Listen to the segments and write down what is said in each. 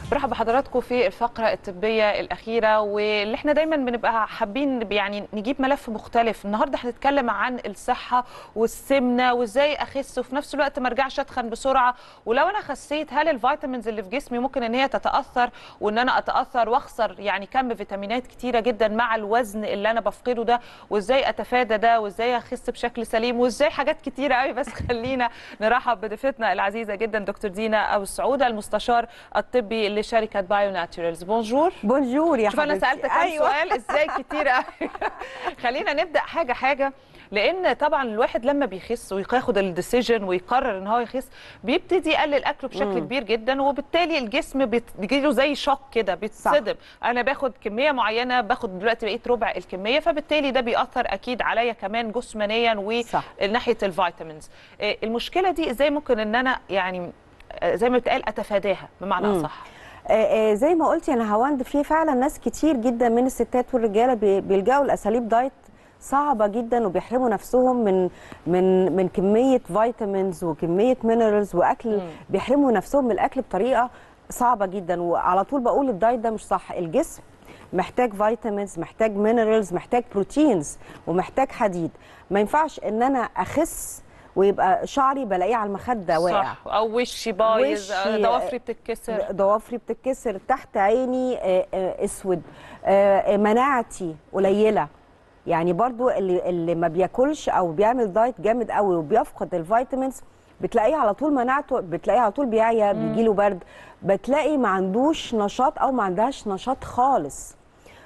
برحب بحضراتكم في الفقرة الطبية الأخيرة واللي احنا دايما بنبقى حابين يعني نجيب ملف مختلف النهاردة هنتكلم عن الصحة والسمنة وازاي أخس وفي نفس الوقت ما ارجعش أتخن بسرعة ولو أنا خسيت هل الفيتامينز اللي في جسمي ممكن إن هي تتأثر وإن أنا أتأثر وأخسر يعني كم فيتامينات كتيرة جدا مع الوزن اللي أنا بفقده ده وازاي أتفادى ده وازاي أخس بشكل سليم وازاي حاجات كتيرة قوي بس خلينا نرحب بضيفتنا العزيزة جدا دكتور دينا أبو السعود المستشار الطبي لشركه بايو ناتشورالز بونجور بونجور يا شوف انا حبيبتي. سالت كام أيوة. سؤال ازاي كتير قوي خلينا نبدا حاجه حاجه لان طبعا الواحد لما بيخس وياخد الديسيجن ويقرر ان هو يخس بيبتدي يقلل اكله بشكل مم. كبير جدا وبالتالي الجسم بيجي له زي شوك كده بيتصدم انا باخد كميه معينه باخد دلوقتي بقيت ربع الكميه فبالتالي ده بيأثر اكيد عليا كمان جسمانيا صح. وناحيه الفيتامينز إيه، المشكله دي ازاي ممكن ان انا يعني آه، زي ما بتقال اتفاداها بمعنى مم. اصح آه، آه، زي ما قلتي انا هوند في فعلا ناس كتير جدا من الستات والرجاله بي- بيلجأوا لاساليب دايت صعبه جدا وبيحرموا نفسهم من من من كميه فيتامينز وكميه مينرالز واكل مم. بيحرموا نفسهم من الاكل بطريقه صعبه جدا وعلى طول بقول الدايت ده مش صح الجسم محتاج فيتامينز محتاج مينرالز محتاج بروتينز ومحتاج حديد ما ينفعش ان انا اخس ويبقى شعري بلاقيه على المخده واقع صح او وشي بايظ وشي- ضوافري بتتكسر ضوافري بتتكسر تحت عيني آه، آه، اسود آه، آه، مناعتي قليله يعني برضو اللي اللي ما بياكلش او بيعمل دايت جامد قوي وبيفقد الفيتامينز بتلاقيه على طول مناعته بتلاقيه على طول بيعيا بيجيله برد بتلاقي ما عندوش نشاط او ما عندهاش نشاط خالص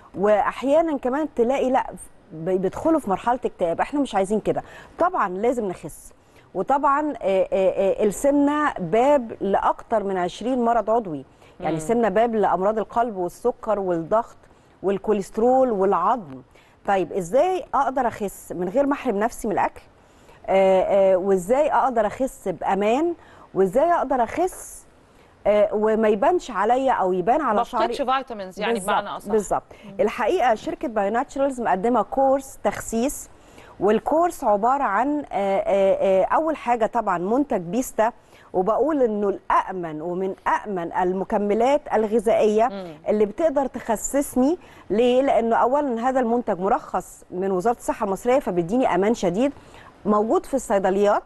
واحيانا كمان تلاقي لا ب- بيدخلوا في مرحله اكتئاب احنا مش عايزين كده طبعا لازم نخس وطبعا آه، آه، آه، السمنه باب لاكتر من 20 مرض عضوي يعني السمنه باب لامراض القلب والسكر والضغط والكوليسترول والعظم طيب ازاي اقدر اخس من غير ما احرم نفسي من الاكل آه، آه، وازاي اقدر اخس بامان وازاي اقدر اخس آه، وما يبانش عليا او يبان على ما شعري فقدش فيتامينز يعني بالظبط، بمعنى اصح بالظبط الحقيقه شركه بايو ناتشرالز مقدمه كورس تخسيس والكورس عباره عن آه، آه، آه، اول حاجه طبعا منتج بيستا وبقول انه الامن ومن امن المكملات الغذائيه مم. اللي بتقدر تخسسني ليه لانه اولا هذا المنتج مرخص من وزاره الصحه المصريه فبيديني امان شديد موجود في الصيدليات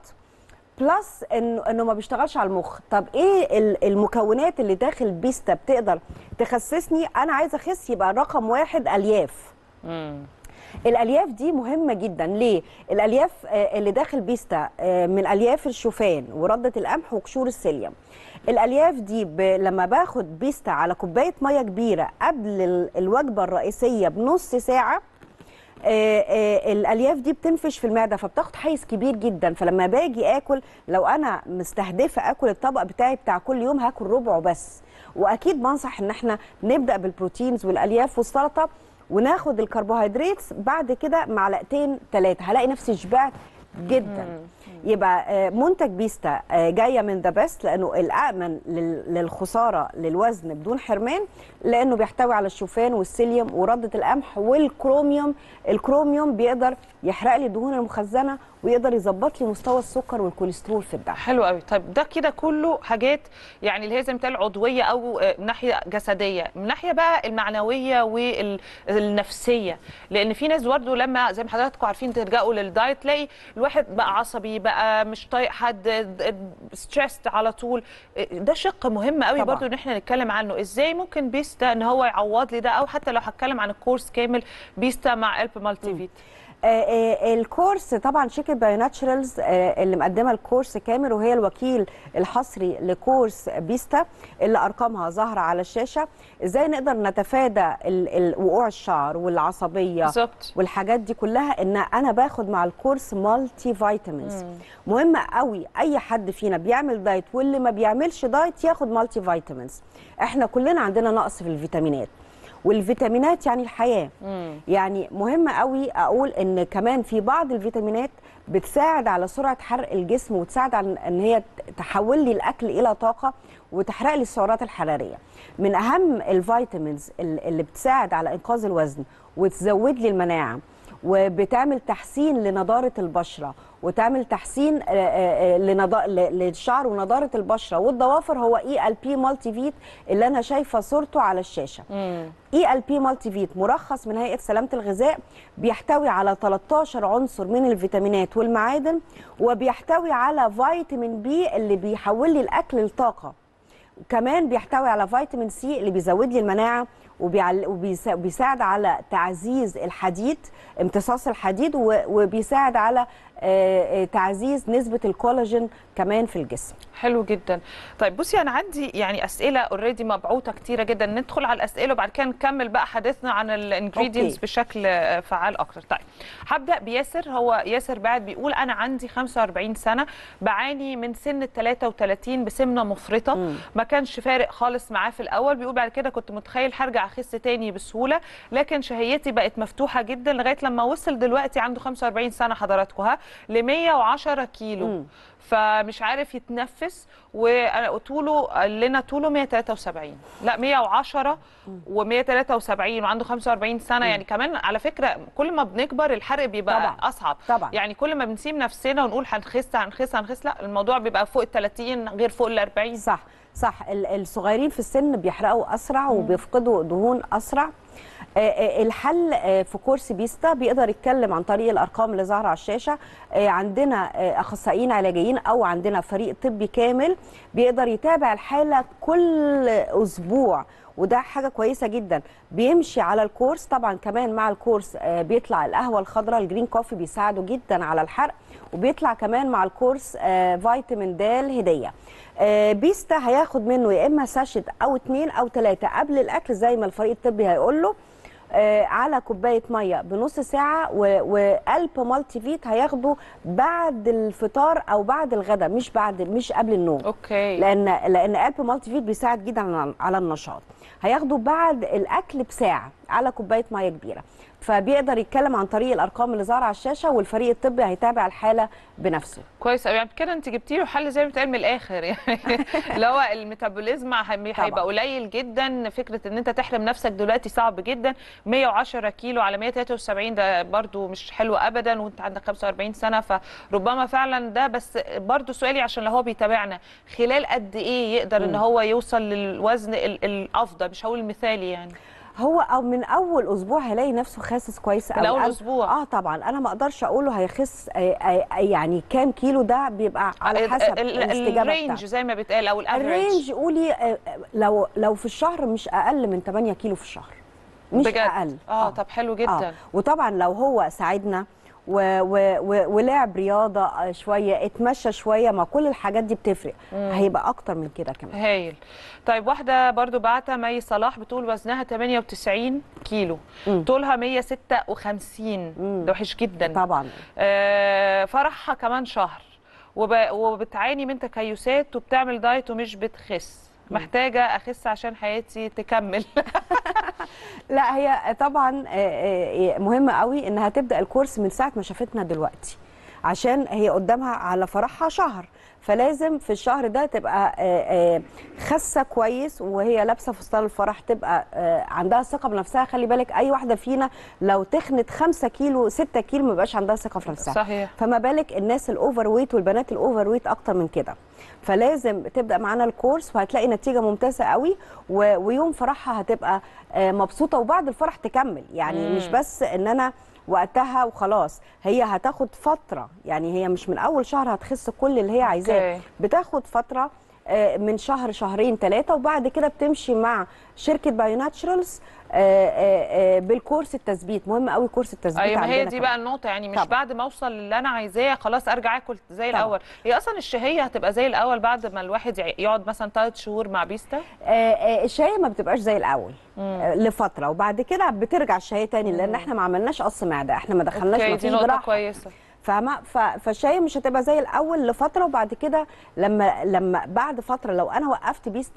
بلس انه انه ما بيشتغلش على المخ طب ايه ال- المكونات اللي داخل بيستا بتقدر تخسسني انا عايزه اخس يبقى رقم واحد الياف مم. الالياف دي مهمه جدا ليه الالياف آه، اللي داخل بيستا آه، من الياف الشوفان ورده القمح وقشور السيليوم الالياف دي ب... لما باخد بيستا على كوبايه ميه كبيره قبل ال- الوجبه الرئيسيه بنص ساعه آه، آه، الالياف دي بتنفش في المعده فبتاخد حيز كبير جدا فلما باجي اكل لو انا مستهدفه اكل الطبق بتاعي بتاع كل يوم هاكل ربعه بس واكيد بنصح ان احنا نبدا بالبروتينز والالياف والسلطه وناخد الكربوهيدرات بعد كده معلقتين ثلاثه هلاقي نفسي شبعت جدا يبقى آه، منتج بيستا آه، جايه من ذا بيست لانه الامن لل- للخساره للوزن بدون حرمان لانه بيحتوي على الشوفان والسيليوم ورده القمح والكروميوم الكروميوم بيقدر يحرق لي الدهون المخزنه ويقدر يظبط لي مستوى السكر والكوليسترول في الدم حلو قوي طيب ده كده كله حاجات يعني اللي هي زي ما بتقال عضويه او آه، من ناحيه جسديه من ناحيه بقى المعنويه والنفسيه لان في ناس برضه لما زي ما حضراتكم عارفين تلجأوا للدايت تلاقي الواحد بقى عصبي بقى مش طايق حد ستريسد على طول آه، ده شق مهم قوي طبعاً. برضه ان احنا نتكلم عنه ازاي ممكن بيستا ان هو يعوض لي ده او حتى لو هتكلم عن الكورس كامل بيستا مع الب مالتي فيت آه، آه، الكورس طبعا شركه بايو ناتشرالز آه، اللي مقدمه الكورس كامل وهي الوكيل الحصري لكورس بيستا اللي ارقامها ظاهره على الشاشه ازاي نقدر نتفادى ال- ال- وقوع الشعر والعصبيه بالظبط والحاجات دي كلها ان انا باخد مع الكورس مالتي فيتامينز مهم قوي اي حد فينا بيعمل دايت واللي ما بيعملش دايت ياخد مالتي فيتامينز احنا كلنا عندنا نقص في الفيتامينات والفيتامينات يعني الحياه مم. يعني مهم قوي اقول ان كمان في بعض الفيتامينات بتساعد على سرعه حرق الجسم وتساعد على ان هي تحول لي الاكل الى طاقه وتحرق لي السعرات الحراريه من اهم الفيتامينز ال- اللي بتساعد على انقاذ الوزن وتزود لي المناعه وبتعمل تحسين لنضاره البشره وتعمل تحسين آه، آه، آه، لنضا- ل- للشعر ونضاره البشره والضوافر هو اي ال بي مالتي فيت اللي انا شايفه صورته على الشاشه اي ال بي مالتي فيت مرخص من هيئه سلامه الغذاء بيحتوي على 13 عنصر من الفيتامينات والمعادن وبيحتوي على فيتامين بي اللي بيحول لي الاكل لطاقه كمان بيحتوي على فيتامين سي اللي بيزود لي المناعه وبيعل- وبيسا- وبيساعد على تعزيز الحديد امتصاص الحديد و- وبيساعد على آه، آه، تعزيز نسبه الكولاجين كمان في الجسم حلو جدا طيب بصي انا عندي يعني اسئله اوريدي مبعوثه كتيره جدا ندخل على الاسئله وبعد كده نكمل بقى حديثنا عن الانجريدينتس أوكي. بشكل آه، فعال اكتر طيب هبدا بياسر هو ياسر بعد بيقول انا عندي 45 سنه بعاني من سن ال 33 بسمنه مفرطه مم. ما كانش فارق خالص معاه في الاول بيقول بعد كده كنت متخيل هرجع اخس تاني بسهوله لكن شهيتي بقت مفتوحه جدا لغايه لما وصل دلوقتي عنده 45 سنه حضراتكم ها ل 110 كيلو مم. فمش عارف يتنفس وطوله قال لنا طوله 173 لا 110 و173 وعنده 45 سنه يعني كمان على فكره كل ما بنكبر الحرق بيبقى طبعاً. اصعب طبعا يعني كل ما بنسيب نفسنا ونقول هنخس هنخس هنخس لا الموضوع بيبقى فوق ال 30 غير فوق ال 40 صح صح ال- الصغيرين في السن بيحرقوا اسرع وبيفقدوا دهون اسرع آه، آه، الحل آه، في كورس بيستا بيقدر يتكلم عن طريق الارقام اللي ظاهره على الشاشه آه، عندنا آه، اخصائيين علاجيين او عندنا فريق طبي كامل بيقدر يتابع الحاله كل اسبوع وده حاجه كويسه جدا بيمشي على الكورس طبعا كمان مع الكورس آه، بيطلع القهوه الخضراء الجرين كوفي بيساعده جدا على الحرق وبيطلع كمان مع الكورس آه، فيتامين د هديه آه، بيستا هياخد منه يا اما ساشت او اتنين او تلاته قبل الاكل زي ما الفريق الطبي هيقول له آه، على كوبايه ميه بنص ساعه و- وقلب مالتي فيت هياخده بعد الفطار او بعد الغداء مش بعد مش قبل النوم اوكي لان لان قلب مالتي فيت بيساعد جدا على- على النشاط هياخده بعد الاكل بساعه على كوبايه ميه كبيره فبيقدر يتكلم عن طريق الارقام اللي ظاهره على الشاشه والفريق الطبي هيتابع الحاله بنفسه كويس قوي يعني كده انت جبتي له حل زي ما بيتقال من الاخر يعني اللي هو الميتابوليزم هي- طبعا. هيبقى قليل جدا فكره ان انت تحرم نفسك دلوقتي صعب جدا 110 كيلو على 173 ده برضو مش حلو ابدا وانت عندك 45 سنه فربما فعلا ده بس برضو سؤالي عشان لو هو بيتابعنا خلال قد ايه يقدر ان مم. هو يوصل للوزن ال- الافضل مش هقول المثالي يعني هو او من اول اسبوع هيلاقي نفسه خاسس كويس من قوي أول أنا- أسبوع. اه طبعا انا ما اقدرش اقول له هيخس آه، آه، آه، يعني كام كيلو ده بيبقى على حسب ال- ال- الاستجابه الرينج بتاعته زي ما بيتقال او الافريج الرينج قولي آه، لو لو في الشهر مش اقل من 8 كيلو في الشهر مش بجد اقل اه طب حلو جدا آه. وطبعا لو هو ساعدنا و و و ولعب رياضه آه، شويه اتمشى شويه ما كل الحاجات دي بتفرق هيبقى اكتر من كده كمان هايل طيب واحدة برضو بعتها مي صلاح بتقول وزنها 98 كيلو مم. طولها 156 مم. ده وحش جدا طبعا آه فرحها كمان شهر وب... وبتعاني من تكيسات وبتعمل دايت ومش بتخس محتاجة أخس عشان حياتي تكمل لا هي طبعا آه، آه، مهمه قوي انها تبدا الكورس من ساعه ما شافتنا دلوقتي عشان هي قدامها على فرحها شهر فلازم في الشهر ده تبقى آه، آه، خاسه كويس وهي لابسه فستان الفرح تبقى آه، عندها ثقه بنفسها خلي بالك اي واحده فينا لو تخنت 5 كيلو 6 كيلو ما بقاش عندها ثقه في نفسها صحيح فما بالك الناس الاوفر ويت والبنات الاوفر ويت اكتر من كده فلازم تبدا معانا الكورس وهتلاقي نتيجه ممتازه قوي و- ويوم فرحها هتبقى آه، مبسوطه وبعد الفرح تكمل يعني مم. مش بس ان انا وقتها وخلاص هي هتاخد فتره يعني هي مش من اول شهر هتخس كل اللي هي عايزاه أوكي. بتاخد فتره آه، من شهر شهرين ثلاثه وبعد كده بتمشي مع شركه بايو ناتشرالز بالكورس التثبيت مهم قوي كورس التثبيت ايوه ما هي عندنا دي كمان. بقى النقطة يعني مش طبعا. بعد ما اوصل للي انا عايزاه خلاص ارجع اكل زي طبعا. الاول هي اصلا الشهية هتبقى زي الاول بعد ما الواحد يع- يقعد مثلا ثلاث شهور مع بيستا آه، آه، الشهيه ما بتبقاش زي الاول آه، لفتره وبعد كده بترجع الشهيه تاني لان احنا ما عملناش قص معده احنا ما دخلناش اوكي ما دي فيش نقطة جراحه كويسة فاهمه ف- فالشهيه مش هتبقى زي الاول لفتره وبعد كده لما لما بعد فتره لو انا وقفت بيستا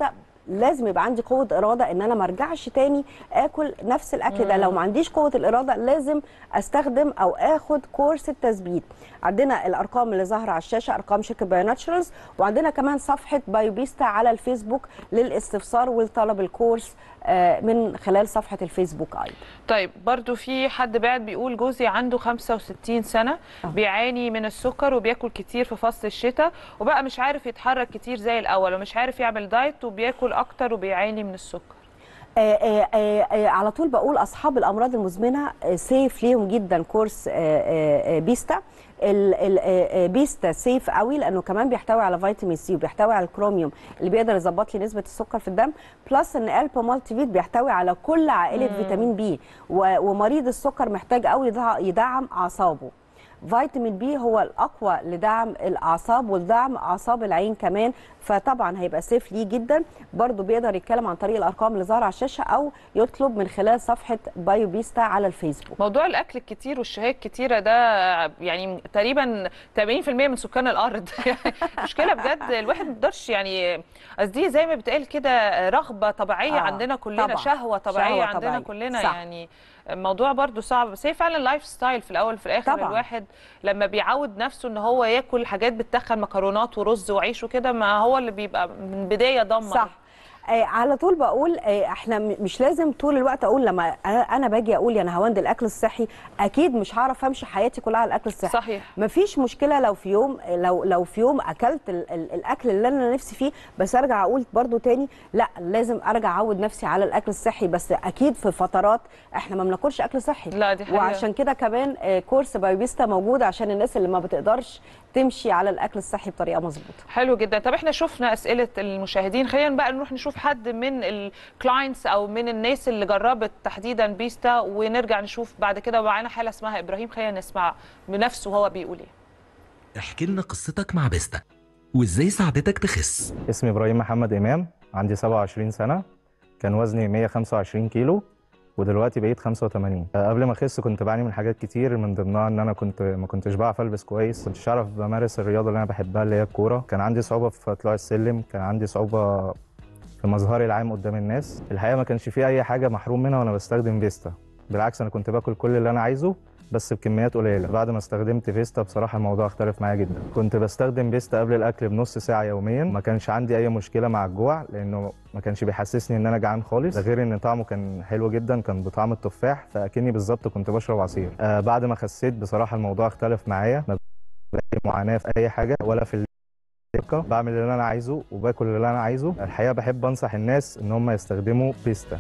لازم يبقى عندي قوه اراده ان انا ما ارجعش تاني اكل نفس الاكل ده لو ما عنديش قوه الاراده لازم استخدم او اخد كورس التثبيت عندنا الارقام اللي ظاهره على الشاشه ارقام شركه بايو ناتشرالز وعندنا كمان صفحه بايوبيستا على الفيسبوك للاستفسار ولطلب الكورس آه، من خلال صفحه الفيسبوك ايضا طيب برضو في حد بعد بيقول جوزي عنده 65 سنة آه. بيعاني من السكر وبياكل كتير في فصل الشتاء وبقى مش عارف يتحرك كتير زي الأول ومش عارف يعمل دايت وبياكل أكتر وبيعاني من السكر آه، آه، آه، آه، على طول بقول اصحاب الامراض المزمنه آه، سيف ليهم جدا كورس آه، آه، آه، بيستا ال- ال- آه، آه، بيستا سيف قوي لانه كمان بيحتوي على فيتامين سي وبيحتوي على الكروميوم اللي بيقدر يظبط لي نسبه السكر في الدم بلس ان البا مالتي فيت بيحتوي على كل عائله فيتامين بي و- ومريض السكر محتاج قوي يدع- يدعم اعصابه فيتامين بي هو الاقوى لدعم الاعصاب ولدعم اعصاب العين كمان فطبعا هيبقى سيف ليه جدا برضو بيقدر يتكلم عن طريق الارقام اللي ظاهره على الشاشه او يطلب من خلال صفحه بايو بيستا على الفيسبوك موضوع الأكل الكتير والشهية الكتيرة ده يعني تقريبا 80% من سكان الأرض مشكلة بجد الواحد ما يقدرش يعني قصدي زي ما بتقال كده رغبة طبيعية آه، عندنا كلنا طبعاً. شهوة طبيعية شهوة عندنا طبيعية. كلنا صح. يعني الموضوع برضو صعب بس هي فعلا لايف ستايل في الاول وفي الاخر طبعاً. الواحد لما بيعود نفسه ان هو ياكل حاجات بتتخن مكرونات ورز وعيش وكده ما هو اللي بيبقى من بدايه دمر صح آه على طول بقول آه احنا م- مش لازم طول الوقت اقول لما انا أنا باجي اقول انا هوند الاكل الصحي اكيد مش هعرف امشي حياتي كلها على الاكل الصحي صحيح مفيش مشكله لو في يوم لو لو في يوم اكلت ال ال الاكل اللي انا نفسي فيه بس ارجع اقول برضو تاني لا لازم ارجع اعود نفسي على الاكل الصحي بس اكيد في فترات احنا ما بناكلش اكل صحي لا دي حقيقة. وعشان كده كمان آه، كورس بايوبيستا موجود عشان الناس اللي ما بتقدرش تمشي على الاكل الصحي بطريقه مظبوطه حلو جدا طب احنا شفنا اسئله المشاهدين خلينا بقى نروح نشوف حد من الكلاينتس او من الناس اللي جربت تحديدا بيستا ونرجع نشوف بعد كده معانا حاله اسمها ابراهيم خلينا نسمع بنفسه هو بيقول ايه احكي لنا قصتك مع بيستا وازاي ساعدتك تخس اسمي ابراهيم محمد امام عندي 27 سنه كان وزني 125 كيلو ودلوقتي بقيت 85 آه، قبل ما اخس كنت بعاني من حاجات كتير من ضمنها ان انا كنت ما كنتش بعرف البس كويس كنتش عارف بمارس الرياضه اللي انا بحبها اللي هي الكوره كان عندي صعوبه في طلوع السلم كان عندي صعوبه في مظهري العام قدام الناس الحقيقه ما كانش في اي حاجه محروم منها وانا بستخدم فيستا بالعكس انا كنت باكل كل اللي انا عايزه بس بكميات قليله بعد ما استخدمت فيستا بصراحه الموضوع اختلف معايا جدا كنت بستخدم فيستا قبل الاكل بنص ساعه يوميا ما كانش عندي اي مشكله مع الجوع لانه ما كانش بيحسسني ان انا جعان خالص ده غير ان طعمه كان حلو جدا كان بطعم التفاح فاكني بالظبط كنت بشرب عصير آه بعد ما خسيت بصراحه الموضوع اختلف معايا ما بقى معاناه في اي حاجه ولا في الدقة. بعمل اللي انا عايزه وباكل اللي انا عايزه الحقيقه بحب انصح الناس ان هم يستخدموا بيستا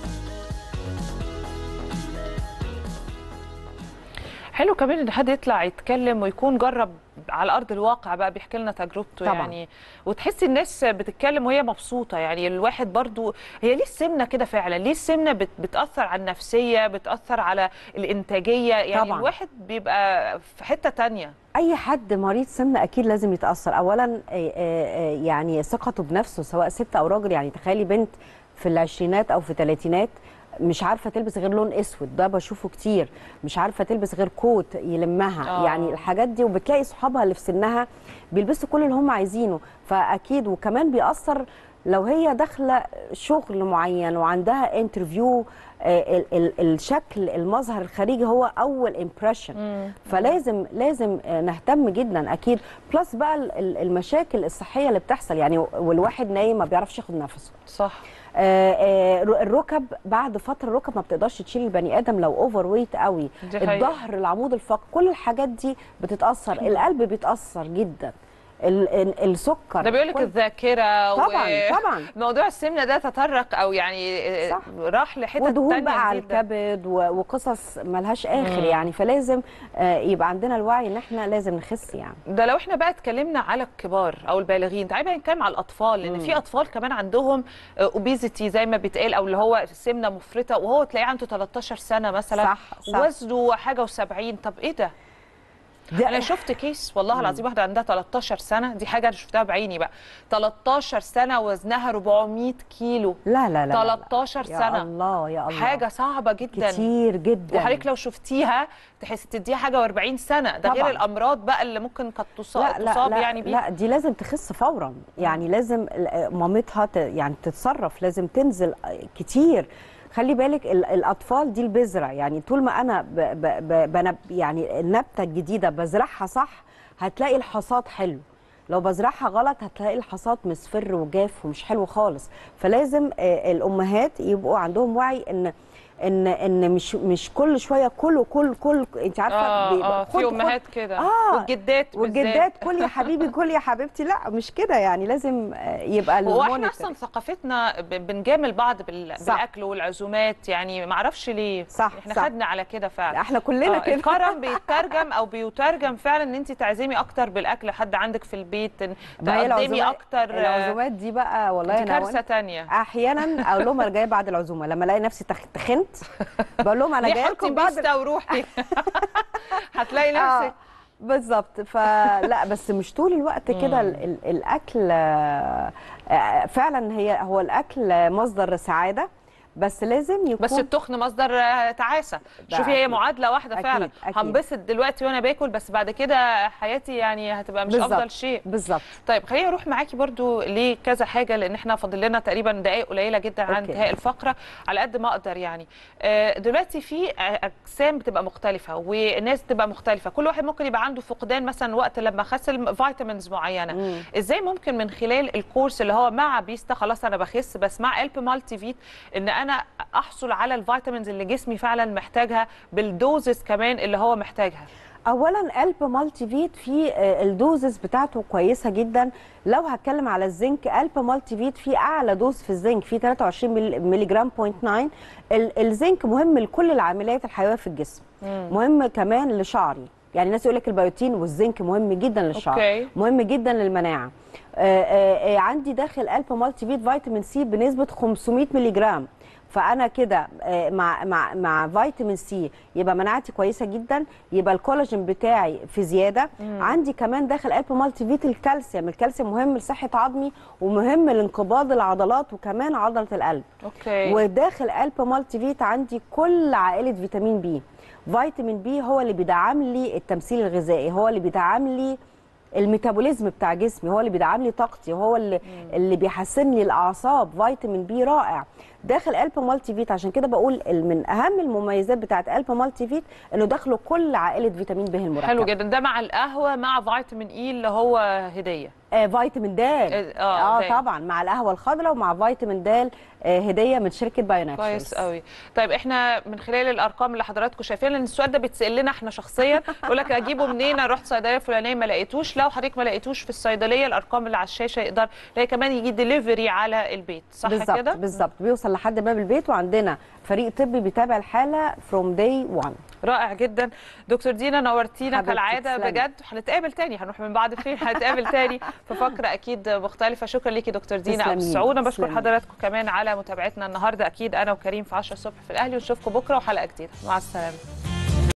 حلو كمان ان حد يطلع يتكلم ويكون جرب على ارض الواقع بقى بيحكي لنا تجربته طبعاً. يعني وتحسي الناس بتتكلم وهي مبسوطه يعني الواحد برضو هي ليه السمنه كده فعلا ليه السمنه بت بتاثر على النفسيه بتاثر على الانتاجيه يعني طبعاً. الواحد بيبقى في حته تانية اي حد مريض سمنه اكيد لازم يتاثر اولا آه، آه، آه، يعني ثقته بنفسه سواء ست او راجل يعني تخيلي بنت في العشرينات او في الثلاثينات مش عارفه تلبس غير لون اسود ده بشوفه كتير مش عارفه تلبس غير كوت يلمها آه. يعني الحاجات دي وبتلاقي صحابها اللي في سنها بيلبسوا كل اللي هم عايزينه فاكيد وكمان بيأثر لو هي داخله شغل معين وعندها انترفيو ال- ال- الشكل المظهر الخارجي هو اول امبريشن فلازم لازم آه، نهتم جدا اكيد بلس بقى ال- ال- المشاكل الصحيه اللي بتحصل يعني والواحد نايم ما بيعرفش ياخد نفسه صح آه، آه، الركب بعد فتره الركب ما بتقدرش تشيل البني ادم لو اوفر ويت قوي دي حقيقة. الظهر العمود الفقري كل الحاجات دي بتتاثر القلب بيتاثر جدا ال- ال- السكر ده بيقول لك كل- الذاكره طبعا و... طبعا موضوع السمنه ده تطرق او يعني صح. راح لحته ودهون تانية بقى على جديدة. الكبد و- وقصص ملهاش اخر مم. يعني فلازم آه، يبقى عندنا الوعي ان احنا لازم نخس يعني ده لو احنا بقى اتكلمنا على الكبار او البالغين تعالى بقى نتكلم على الاطفال لان مم. في اطفال كمان عندهم اوبيزيتي زي ما بيتقال او اللي هو سمنه مفرطه وهو تلاقيه عنده 13 سنه مثلا صح، صح. وزنه حاجه و70 طب ايه ده ده- انا شفت كيس والله العظيم واحده عندها 13 سنه دي حاجه انا شفتها بعيني بقى 13 سنه وزنها 400 كيلو لا لا لا, لا 13 يا سنه الله يا الله حاجه صعبه جدا كتير جدا وحضرتك لو شفتيها تحسي تديها حاجه و40 سنه ده غير طبعاً. الامراض بقى اللي ممكن قد تصاب, لا لا تصاب لا يعني بيها لا دي لازم تخس فورا يعني لازم ال- مامتها ت- يعني تتصرف لازم تنزل كتير خلي بالك ال- الاطفال دي البذره يعني طول ما انا ب ب ب بنب يعني النبته الجديده بزرعها صح هتلاقي الحصاد حلو لو بزرعها غلط هتلاقي الحصاد مصفر وجاف ومش حلو خالص فلازم آه، الامهات يبقوا عندهم وعي ان ان ان مش مش كل شويه كل كل كل انت عارفه اه بيبقى اه خد- في خد- امهات كده آه، والجدات بالذات. والجدات كل يا حبيبي كل يا حبيبتي لا مش كده يعني لازم آه، يبقى هو احنا المونيتور. اصلا ثقافتنا ب- بنجامل بعض بال... صح. بالاكل والعزومات يعني ما اعرفش ليه صح، احنا صح. خدنا على كده فعلا احنا كلنا آه، كده الكرم بيترجم او بيترجم فعلا ان انت تعزمي اكتر بالاكل حد عندك في البيت إن ما هي تقدمي العزومات- اكتر آه، العزومات دي بقى والله دي انا كارثه تانية احيانا اقول لهم انا جايه بعد العزومه لما الاقي نفسي تخ- تخنت بقول لهم انا ليه جايه حطي لكم بعد بيستا وروحي هتلاقي آه نفسك بالظبط فلا بس مش طول الوقت كده ال- ال- الاكل آه، آه، فعلا هي هو الاكل مصدر سعاده بس لازم يكون بس التخن مصدر آه، تعاسه ده شوفي هي أكيد. معادله واحده أكيد، فعلا أكيد. هنبسط دلوقتي وانا باكل بس بعد كده حياتي يعني هتبقى مش بالظبط. افضل شيء بالظبط طيب خليني اروح معاكي برضو لكذا حاجه لان احنا فاضل لنا تقريبا دقائق قليله جدا عن أوكي. انتهاء الفقره على قد ما اقدر يعني آه، دلوقتي في اجسام بتبقى مختلفه والناس بتبقى مختلفه كل واحد ممكن يبقى عنده فقدان مثلا وقت لما خس فيتامينز معينه مم. ازاي ممكن من خلال الكورس اللي هو مع بيستا خلاص انا بخس بس مع الب مالتي فيت ان انا احصل على الفيتامينز اللي جسمي فعلا محتاجها بالدوزز كمان اللي هو محتاجها اولا قلب مالتي فيت في آه، الدوزز بتاعته كويسه جدا لو هتكلم على الزنك قلب مالتي فيت في اعلى دوز في الزنك في 23 مل- ملي جرام بوينت 9 ال- الزنك مهم لكل العمليات الحيويه في الجسم مهم كمان لشعري يعني الناس يقول لك البيوتين والزنك مهم جدا للشعر أوكي. مهم جدا للمناعه آه، آه، آه، عندي داخل قلب مالتي فيت فيتامين سي بنسبه 500 ملي جرام فانا كده آه، مع مع مع فيتامين سي يبقى مناعتي كويسه جدا يبقى الكولاجين بتاعي في زياده عندي كمان داخل قلب مالتي فيت الكالسيوم الكالسيوم مهم لصحه عظمي ومهم لانقباض العضلات وكمان عضله القلب اوكي وداخل قلب مالتي فيت عندي كل عائله فيتامين بي فيتامين بي هو اللي بيدعم لي التمثيل الغذائي هو اللي بيدعم لي الميتابوليزم بتاع جسمي هو اللي بيدعم لي طاقتي هو اللي اللي بيحسن لي الاعصاب فيتامين بي رائع داخل قلب مالتي فيت عشان كده بقول ال- من اهم المميزات بتاعت قلب مالتي فيت انه داخله كل عائله فيتامين ب المركب حلو جدا ده مع القهوه مع فيتامين اي اللي هو هديه آه فيتامين د آه، اه د. طبعا مع القهوه الخضراء ومع فيتامين د آه هديه من شركه بايوناتشرز كويس قوي طيب احنا من خلال الارقام اللي حضراتكم شايفين لان السؤال ده بيتسال لنا احنا شخصيا يقول لك اجيبه منين انا رحت صيدليه فلانيه ما لقيتوش لو حضرتك ما لقيتوش في الصيدليه الارقام اللي على الشاشه يقدر لا كمان يجي ديليفري على البيت صح بالظبط كده بالظبط بيوصل لحد باب البيت وعندنا فريق طبي بيتابع الحاله فروم داي 1 رائع جدا دكتور دينا نورتينا حبيبتي، كالعاده تسلمي. بجد هنتقابل تاني هنروح من بعد فين هنتقابل تاني في فقره اكيد مختلفه شكرا ليكي دكتور دينا ابو تسلمي، السعود انا بشكر تسلمي. حضراتكم كمان على متابعتنا النهارده اكيد انا وكريم في 10 الصبح في الاهلي ونشوفكم بكره وحلقه جديده مع السلامه